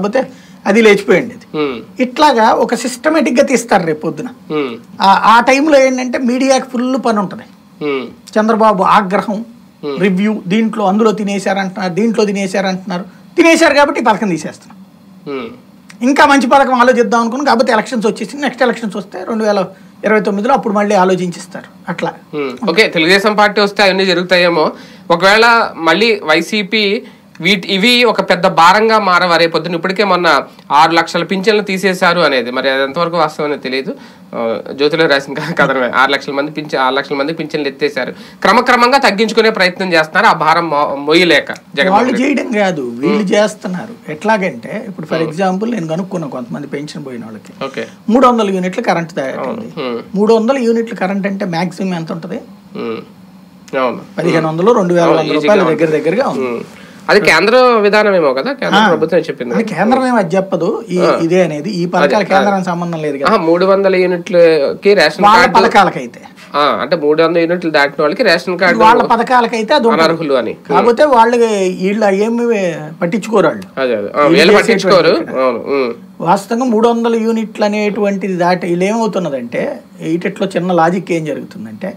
లేకపోతే అది లేచిపోయింది ఇది ఉమ్, ఇట్లాగా ఒక సిస్టమేటిక్గా తీస్తారు రేపు పొద్దున ఉమ్, ఆ- ఆ టైంలో ఏంటంటే మీడియాకి ఫుల్ పని ఉంటుంది ఉమ్, చంద్రబాబు ఆగ్రహం రివ్యూ దీంట్లో అందులో తినేశారంటున్నారు దీంట్లో తినేశారంటున్నారు తినేశారు కాబట్టి ఈ పథకం తీసేస్తున్నాం ఉమ్. ఇంకా మంచి పథకం ఆలోచిద్దాం అనుకుని కాకపోతే ఎలక్షన్స్ వచ్చేసి నెక్స్ట్ ఎలక్షన్స్ వస్తే రెండు వేల ఇరవై తొమ్మిదిలో అప్పుడు మళ్ళీ ఆలోచించిస్తారు అట్లా ఉమ్, ఓకే తెలుగుదేశం పార్టీ వస్తే అవన్నీ జరుగుతాయేమో ఒకవేళ మళ్ళీ వైసీపీ వీటి ఇవి ఒక పెద్ద భారంగా మారవ రేపొద్దున ఇప్పటికే మొన్న ఆరు లక్షల పింఛన్లు తీసేశారు అనేది మరి అది ఎంతవరకు వాస్తవం అనేది తెలియదు ఆ, జ్యోతిలో రాసిన క- కథనమే ఆరు లక్షల మంది పింఛన్ ఆరు లక్షల మంది పింఛన్లు ఎత్తేసారు క్రమక్రమంగా తగ్గించుకునే ప్రయత్నం చేస్తున్నారు ఆ భారం మో- మోయలేక జగన్ వాళ్ళు చేయడం కాదు వీళ్ళు చేస్తున్నారు ఎట్లాగంటే ఇప్పుడు ఫర్ ఎగ్జాంపుల్ నేను కనుక్కున్నా కొంతమంది పెన్షన్ పోయిన వాళ్ళకి ఓకే మూడు వందల యూనిట్లు కరెంట్ తయారైంది ఉమ్, మూడు వందల యూనిట్లు కరెంట్ అంటే మాక్సిమం ఎంత ఉంటుంది ఉమ్, అవును పదిహేను వందలు రెండు వేల వంద రూపాయల దగ్గర దగ్గరగా ఉంది ఉమ్. అది కేంద్ర విధానమేమో కదా కేంద్ర ప్రభుత్వం చెప్పింది అంటే కేంద్రం ఏమి అది చెప్పదు ఈ ఇదే అనేది ఈ పథకాల కేంద్రానికి సంబంధం లేదు కదా ఆహా, మూడు వందల యూనిట్లకి రేషన్ వాళ్ళ కార్డు పథకాలకైతే ఆ, అంటే మూడు వందల యూనిట్లు దాటిన వాళ్ళకి రేషన్ కార్డు వాళ్ళ పథకాలకైతే అది ఉంటుంది. అనర్హులు అని కాకపోతే వాళ్ళకి వీళ్ళు ఏమి పట్టించుకోరు వాళ్ళు అదే అదే ఆ, వీళ్ళు పట్టించుకోరు అవును ఉమ్, వాస్తవంగా మూడు వందల యూనిట్లు అనేటువంటిది దాటి వీళ్ళు ఏమవుతున్నదంటే ఈటిట్లో చిన్న లాజిక్ ఏం జరుగుతుందంటే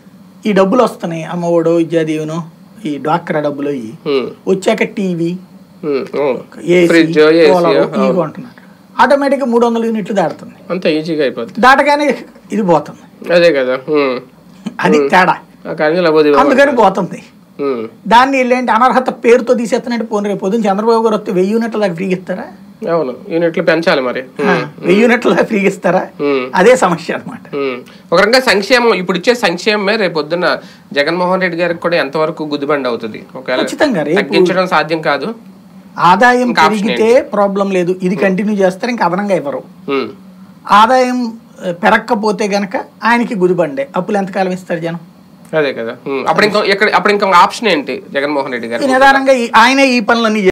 ఈ డబ్బులు వస్తున్నాయి అమ్మఒడు విద్యాదీవెను ఈ డ్వాక్రా డబ్బులు ఇవి ఉమ్, వచ్చాక టీవీ ఉమ్, అవును ఏసీ ఫ్రిడ్జ్ ఏసీ కూలర్ ఇవి కొంటున్నారు ఆటోమేటిక్గా మూడు వందల యూనిట్లు దాటుతుంది అంత ఈజీగా అయిపోద్ది దాటగానే ఇది పోతుంది అదే కదా ఉమ్, అది తేడా ఆ కానీ లబోది అందుకని పోతుంది ఉమ్, దాన్ని వీళ్ళేంటి అనర్హత పేరుతో తీసేస్తున్నట్టు పోనీ రేపు పొద్దున్న చంద్రబాబు గారు వస్తే వెయ్యి యూనిట్ల దాకా ఫ్రీగా ఇస్తారా అవును యూనిట్లు పెంచాలి మరి ఉమ్, వెయ్యి యూనిట్ల దాకా ఫ్రీగా ఇస్తారా ఉమ్. అదే సమస్య అన్నమాట ఉమ్. ఒక రకంగా సంక్షేమం ఇప్పుడు ఇచ్చే సంక్షేమమే రేపు పొద్దున్న జగన్మోహన్ రెడ్డి గారికి కూడా ఎంతవరకు గుదిబండి అవుతుంది ఒకవేళ ఖచ్చితంగా రేపు తగ్గించడం సాధ్యం కాదు ఆదాయం ఇంకా option పెరిగితే ప్రాబ్లం లేదు ఇది కంటిన్యూ చేస్తారు ఇంకా అదనంగా ఇవ్వరు ఉమ్, ఆదాయం ఆ, పెరగకపోతే గనక ఆయనకి గుదిబండే అప్పులు ఎంతకాలం ఇస్తారు జనం అదే కదా ఉమ్, అప్పుడు ఇంకో ఎక్కడ అప్పుడు ఇంకో ఆప్షన్ ఏంటి జగన్మోహన్ రెడ్డి గారు ఈ నిదానంగా ఈ- ఆయనే ఈ పనులన్నీ